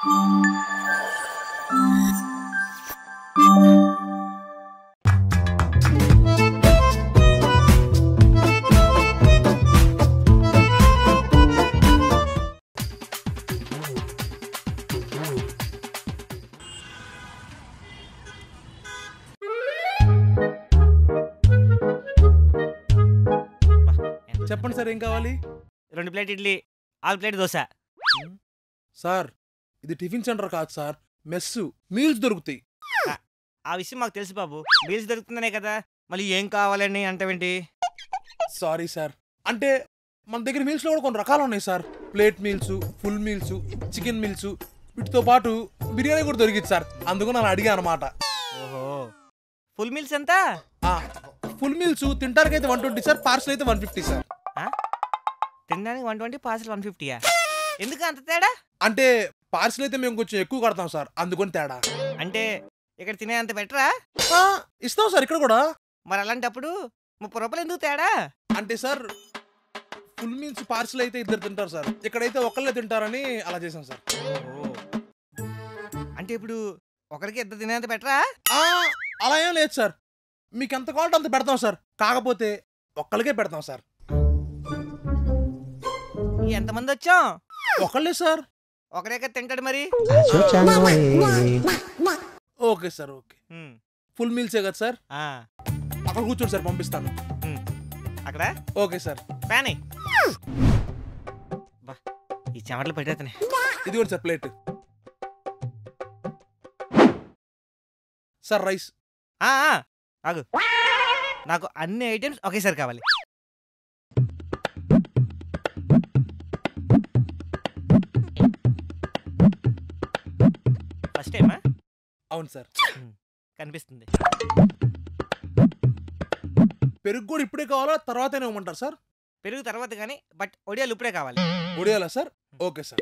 చెప్పండి సార్ ఏం కావాలి రెండు ప్లేట్ ఇడ్లీ ఆరు ప్లేట్ దోశ సార్ ఇది టిఫిన్ సెంటర్ కాదు సార్ మెస్సు మీల్స్ దొరుకుతాయి ఆ విషయం మాకు తెలుసు బాబు మీల్స్ దొరుకుతుందనే కదా మళ్ళీ ఏం కావాలని అంటావేంటి సారీ సార్ అంటే మన దగ్గర మీల్స్లో కూడా కొన్ని రకాలు ఉన్నాయి sir plate meals full meals chicken meals వీటితో పాటు బిర్యానీ కూడా దొరికింది సార్ అందుకు నన్ను అడిగా అనమాట ఓహో ఫుల్ మీల్స్ ఎంత ఫుల్ మీల్స్ తింటానికి అయితే వన్ ట్వంటీ సార్ పార్సల్ అయితే వన్ ఫిఫ్టీ సార్ తినడానికి వన్ ట్వంటీ పార్సల్ వన్ ఫిఫ్టీయా ఎందుకు అంత తేడా అంటే పార్సల్ అయితే మేము కొంచెం ఎక్కువ కడతాం సార్ అందుకని తేడా అంటే ఇక్కడ తినే అంత బెటరా ఆ, ఇస్తాం సార్ ఇక్కడ కూడా మరి అలాంటప్పుడు ముప్పై రూపాయలు ఎందుకు తేడా అంటే సార్ ఫుల్ మీల్స్ పార్సల్ అయితే ఇద్దరు తింటారు సార్ ఇక్కడైతే ఒకళ్ళే తింటారని అలా చేశాం సార్ ఓహో. అంటే ఇప్పుడు ఒకరికి ఇద్దరు తినేంత బెటరా ఆ, అలా ఏం లేదు సార్ మీకు ఎంత కావాలంటే అంత పెడతాం సార్ కాకపోతే ఒక్కళ్ళకే పెడతాం సార్ ఎంతమంది వచ్చాం ఒకళ్ళే సార్ ఒకరే కదా తింటాడు మరి ఓకే సార్ ఓకే ఉమ్, ఫుల్ మీల్సే కదా సార్ ఆ, అక్కడ కూర్చోండి సార్ పంపిస్తాను ఉమ్. అక్కడ ఓకే సార్ ఫ్యాన్ ఎయ్. బా ఈ చెమటలు పెట్టేతనే ఇదిగోండి సార్ ప్లేట్ సార్ రైస్ ఆ, ఆ, ఆగు నాకు అన్ని ఐటమ్స్ ఒకేసారి కావాలి ఫస్ట్ టైమా అవును సార్ కనిపిస్తుంది పెరుగు కూడా ఇప్పుడే కావాలా తర్వాతనే ఇవ్వమంటారు సార్ పెరుగు తర్వాత కానీ బట్ ఒడియాలు ఇప్పుడే కావాలి ఉడియాలా సార్ ఓకే సార్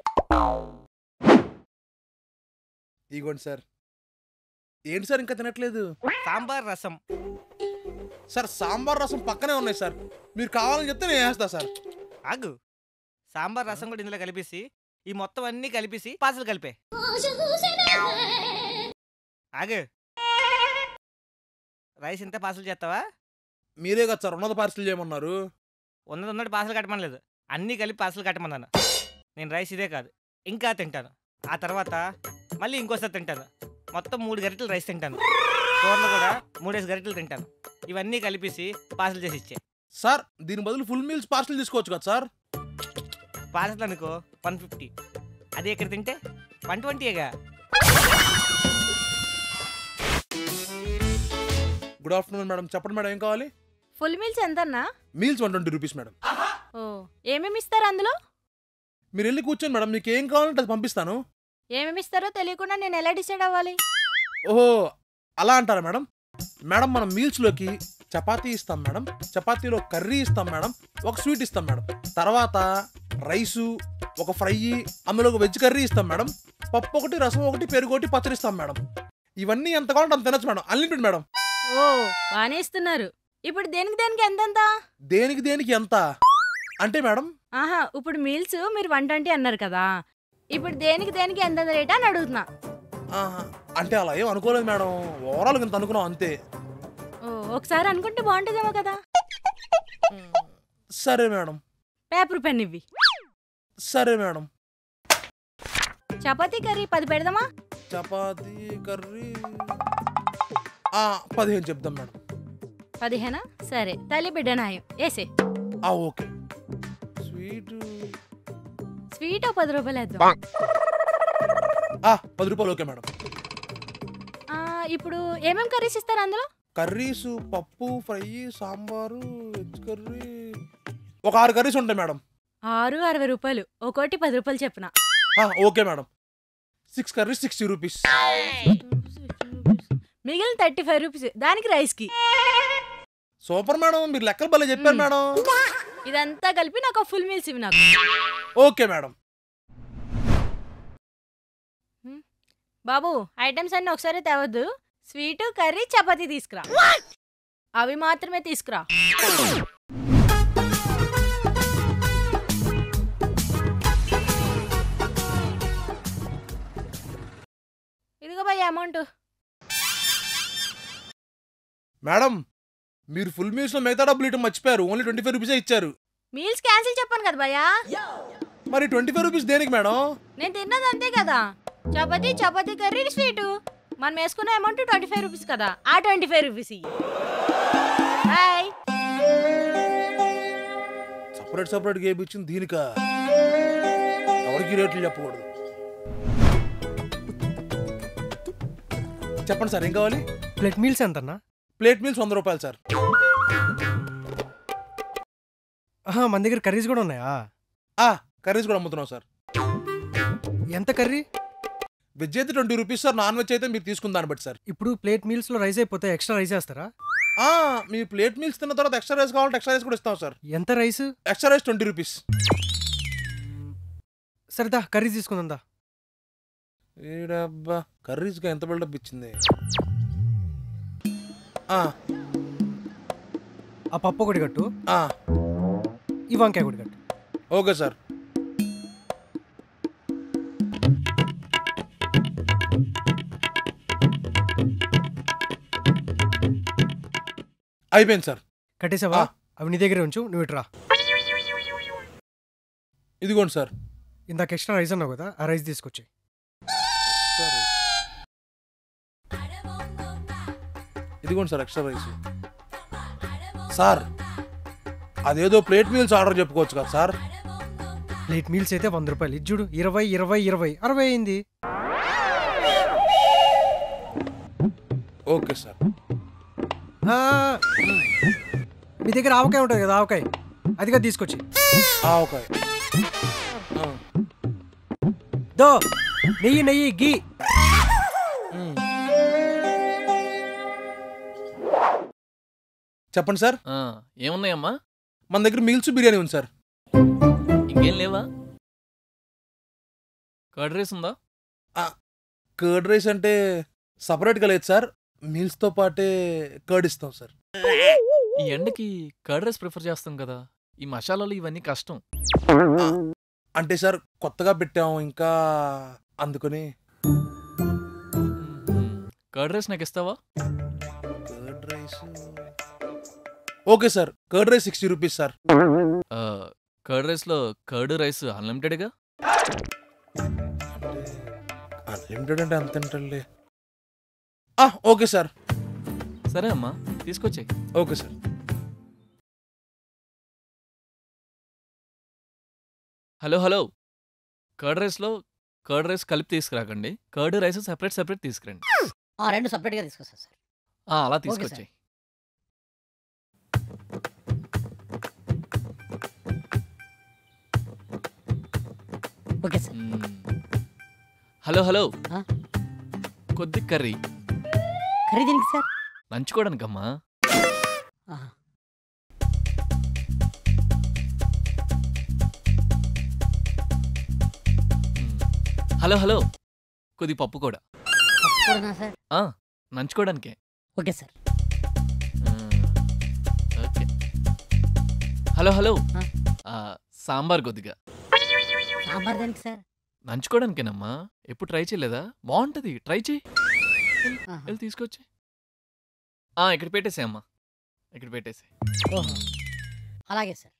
ఇదిగోండి సార్ ఏంటి సార్ ఇంకా తినట్లేదు సాంబార్ రసం సార్ సాంబార్ రసం పక్కనే ఉన్నాయి సార్ మీరు కావాలని చెప్తే నేను వేస్తా సార్ ఆగు సాంబార్ రసం కూడా ఇందులో కలిపేసి ఈ మొత్తం అన్ని కలిపేసి పార్సల్ కలిపే ఆగు రైస్ ఇంత పార్సల్ చేస్తావా మీరే కదా సార్ ఉన్నత పార్సల్ చేయమన్నారు ఉన్నది ఉన్నట్టు పార్సల్ కట్టమనలేదు అన్నీ కలిపి పార్సల్ కట్టమన్నాను నేను రైస్ ఇదే కాదు ఇంకా తింటాను ఆ తర్వాత మళ్ళీ ఇంకోసారి తింటాను మొత్తం మూడు గరిటెలు రైస్ తింటాను కూరలు కూడా మూడేసి గరిటెలు తింటాను ఇవన్నీ కలిపేసి పార్సల్ చేసి ఇచ్చే సార్ దీని బదులు ఫుల్ మీల్స్ పార్సల్ తీసుకోవచ్చు కదా సార్ పార్సల్ అనుకో వన్ ఫిఫ్టీ అదే ఇక్కడ తింటే వన్ ట్వంటీగా గుడ్ ఆఫ్టర్నూన్ మేడం చెప్పండి మేడం ఏం కావాలి ఫుల్ మీల్స్ ఎంతన్నా meals one twenty rupees madam ఓ ఏమేమి ఇస్తారు అందులో మీరు వెళ్ళి కూర్చోండి మేడం మీకు ఏం కావాలంటే అది పంపిస్తాను ఏమేమి ఇస్తారో తెలియకుండా నేను ఎలా డిసైడ్ అవ్వాలి ఓహో అలా అంటారా మేడం మేడం మనం మీల్స్లోకి చపాతీ ఇస్తాం మేడం చపాతీలో కర్రీ ఇస్తాం మేడం ఒక స్వీట్ ఇస్తాం మేడం తర్వాత రైసు ఒక ఫ్రై అందులో ఒక వెజ్ కర్రీ ఇస్తాం మేడం పప్పు ఒకటి రసం ఒకటి పెరుగు ఒకటి పచ్చడి ఇస్తాం మేడం ఇవన్నీ ఎంత కావాలంటే అంత తినచ్చు మేడం అన్లిమిటెడ్ మేడం ఓ బానే ఇస్తున్నారు ఇప్పుడు దేనికి దేనికి ఎంతెంత దేనికి దేనికి ఎంత అంటే మేడం ఆహా ఇప్పుడు మీల్స్ మీరు వన్ ట్వంటీ అన్నారు కదా ఇప్పుడు దేనికి దేనికి ఎంత రేట్ అని అడుగుతున్నా ఆహా, అంటే అలా ఏం అనుకోలేదు మేడం ఓవరాల్ ఇంత అనుకున్నాం అంతే ఓ ఒకసారి అనుకుంటే బాగుంటుందేమో కదా సరే మేడం పేపర్ పెన్ ఇవ్వి సరే మేడం చపాతీ కర్రీ పది పెడదామా చపాతీ కర్రీ ఆ, పదిహేను చెప్దాం మేడం పదిహేనా సరే తల్లి బిడ్డ నాయం వేసే ఆ ఓకే స్వీట్ స్వీట్ ఓ పది రూపాయలు వేద్దాం ఆ, పది రూపాయలు ఓకే మేడం ఆ, ఇప్పుడు ఏమేం కర్రీస్ ఇస్తారు అందులో కర్రీస్ పప్పు ఫ్రై సాంబారు వెజ్ కర్రీ ఒక ఆరు కర్రీస్ ఉంటాయి మేడం ఆరు అరవై రూపాయలు ఒక్కోటి పది రూపాయలు చెప్పిన ఆ, okay madam six curries sixty rupees మిగిలిన థర్టీ ఫైవ్ రూపీస్ దానికి రైస్కి సూపర్ మేడం మీరు లెక్కలు భలే చెప్పారు మ్మ్. మేడం ఇదంతా కలిపి నాకు ఫుల్ మీల్స్ ఇవి నాకు ఓకే మేడం బాబు ఐటమ్స్ అన్ని ఒకసారి తేవద్దు స్వీట్ కర్రీ చపాతీ తీసుకురా అవి మాత్రమే తీసుకురా తీసుకో భయ్యా అమౌంట్ మేడం మీరు ఫుల్ మీల్స్ లో మిగతా డబ్బులు ఇటు మర్చిపోయారు ఓన్లీ ట్వంటీ ఫైవ్ రూపీసే ఇచ్చారు మీల్స్ క్యాన్సిల్ చెప్పాను కదా భయ్యా మరి ట్వంటీ ఫైవ్ రూపీస్ దేనికి మేడం నేను తిన్నది అంతే కదా చపాతి చపాతి కర్రీ స్వీటు మనం వేసుకున్న అమౌంట్ ట్వంటీ ఫైవ్ రూపీస్ కదా ఆ twenty five rupees hi separate separate game ఇచ్చింది దీనిక ఎవరికి రేట్లు చెప్పకూడదు చెప్పండి సార్ ఏం కావాలి ప్లేట్ మీల్స్ ఎంతన్నా ప్లేట్ మీల్స్ వంద రూపాయలు సార్ ఆహా మన దగ్గర కర్రీస్ కూడా ఉన్నాయా ఆ కర్రీస్ కూడా అమ్ముతున్నాం సార్ ఎంత కర్రీ వెజ్ అయితే twenty rupees sir non veg అయితే మీరు తీసుకున్న దాన్ని బట్టి సార్ ఇప్పుడు ప్లేట్ మీల్స్లో రైస్ అయిపోతే ఎక్స్ట్రా రైస్ వేస్తారా ఆ, మీ ప్లేట్ మీల్స్ తిన్న తర్వాత ఎక్స్ట్రా రైస్ కావాలంటే ఎక్స్ట్రా రైస్ కూడా ఇస్తాం సార్ ఎంత rice extra rice twenty rupees సరేదా కర్రీ తీసుకుందా ఏడబ్బా కర్రీస్గా ఎంత బిల్డప్ ఇచ్చింది ఆ, ఆ పప్పు ఒకటి కట్టు ఆ, ఈ వంకాయ ఒకటి కట్టు ఓకే సార్ అయిపోయింది సార్ కట్టేసావా ఆ. అవి నీ దగ్గరే ఉంచు నువ్వు ఇట్రా ఇదిగోండి సార్ ఇందాక ఎక్స్ట్రా రైస్ అన్నావు కదా ఆ రైస్ తీసుకొచ్చి ఇదిగోండి సార్ ఎక్స్ట్రా రైస్ సార్ అదేదో ప్లేట్ మీల్స్ ఆర్డర్ చెప్పుకోవచ్చు కదా సార్ ప్లేట్ మీల్స్ అయితే వంద రూపాయలు ఇది చూడు ఇరవై ఇరవై ఇరవై అరవై అయింది ఓకే సార్ ఆ, మీ దగ్గర ఆవకాయ ఉంటుంది కదా ఆవకాయ అదిగా తీసుకొచ్చి ఆ, ఓకే ఆ, దో నెయ్యి నెయ్యి గీ ఉమ్. చెప్పండి సార్ ఆ, ఏమున్నాయమ్మా మన దగ్గర మీల్స్ బిర్యానీ ఉంది సార్ ఇంకేం లేవా కర్డ్ రైస్ ఉందా కర్డ్ రైస్ అంటే సపరేట్గా లేదు సార్ మీల్స్తో పాటే కర్డ్ ఇస్తాం సార్ ఈ ఎండకి కర్డ్ రైస్ ప్రిఫర్ చేస్తాం కదా ఈ మసాలాలు ఇవన్నీ కష్టం అంటే సార్ కొత్తగా పెట్టాం ఇంకా అందుకని కర్డ్ రైస్ నాకు ఇస్తావా curd rice okay sir curd rice sixty rupees sir ఆ, కర్డ్ రైస్లో కర్డ్ రైస్ అన్లిమిటెడ్గా అన్లిమిటెడ్ అంటే అంత ఏంటండి ఓకే సార్ సరే అమ్మా తీసుకొచ్చేయ్ okay sir hello hello curd రైస్లో కర్డ్ రైస్ కలిపి తీసుకురాకండి కర్డ్ రైస్ సెపరేట్ సెపరేట్ తీసుకురండి ఆ, రెండు సపరేట్గా తీసుకొస్తా సార్ ఆ, అలా ఓకే తీసుకొచ్చాయి ఓకే సార్ హలో హలో ఆ? కొద్ది కర్రీ కర్రీ దీనికి సార్ నంచుకోవడానికమ్మా ఆహా. మ్మ్. హలో హలో కొద్ది పప్పు కూడా పప్పు కూడానా సార్ ఆ, నంచుకోవడానికే ఓకే సార్ మ్మ్. ఓకే హలో హలో ఆ? ఆ, సాంబార్ కొద్దిగా సాంబార్ దానికి సార్ నంచుకోవడానికేనమ్మా ఎప్పుడు ట్రై చేయలేదా బాగుంటది ట్రై చేయి ఆహా. వెళ్ళి తీసుకొచ్చి ఆ, ఇక్కడ పెట్టేసే అమ్మా ఇక్కడ పెట్టేసే ఓహో అలాగే సార్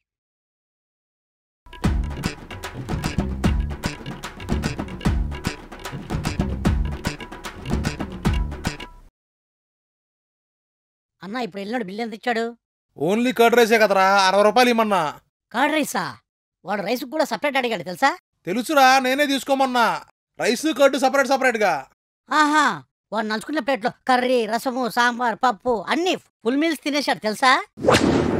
అన్న ఇప్పుడు వెళ్ళినాడు బిల్లు ఎంత ఇచ్చాడు ఓన్లీ కర్డ్ రైసే కదరా అరవై రూపాయలు ఇమ్మన్నా కర్డ్ రైసా వాడు రైస్ కూడా సపరేట్ అడిగాడు తెలుసా తెలుసురా నేనే తీసుకోమన్నా రైస్ కర్డ్ సపరేట్ సపరేట్గా ఆహా వాడు నంచుకున్న ప్లేట్లో కర్రీ రసము సాంబార్ పప్పు అన్ని ఫుల్ మీల్స్ తినేశాడు తెలుసా